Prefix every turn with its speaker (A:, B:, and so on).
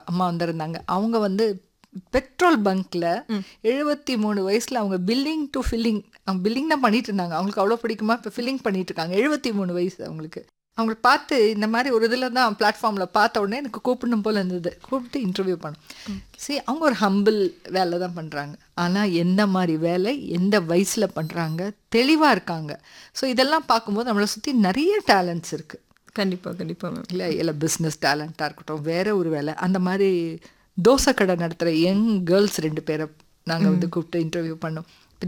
A: அம்மா வந்திருந்தாங்க அவங்க வந்து பெட்ரோல் பங்க்ல எழுபத்தி மூணு வயசுல அவங்க பில்லிங் டு ஃபில்லிங் அவங்க பில்லிங் தான் பண்ணிட்டு இருந்தாங்க அவங்களுக்கு அவ்வளோ பிடிக்குமா இப்போ ஃபில்லிங் பண்ணிட்டு இருக்காங்க எழுபத்தி மூணு வயசு அவங்களுக்கு அவங்கள பார்த்து இந்த மாதிரி ஒரு இதில் தான் பிளாட்ஃபார்மில் பார்த்த உடனே எனக்கு கூப்பிடணும் போல இருந்தது கூப்பிட்டு இன்டர்வியூ பண்ணோம் சரி அவங்க ஒரு ஹம்பிள் வேலை தான் பண்ணுறாங்க ஆனால் எந்த மாதிரி வேலை எந்த வயசில் பண்ணுறாங்க தெளிவாக இருக்காங்க ஸோ இதெல்லாம் பார்க்கும்போது நம்மளை சுற்றி நிறைய டேலண்ட்ஸ் இருக்குது
B: கண்டிப்பா கண்டிப்பா மேம்
A: இல்லை இல்லை பிஸ்னஸ் டேலண்ட்டாக இருக்கட்டும் வேற ஒரு வேலை அந்த மாதிரி தோசை கடை நடத்துகிற யங் கேர்ள்ஸ் ரெண்டு பேரை நாங்கள் வந்து கூப்பிட்டு இன்டர்வியூ பண்ணோம்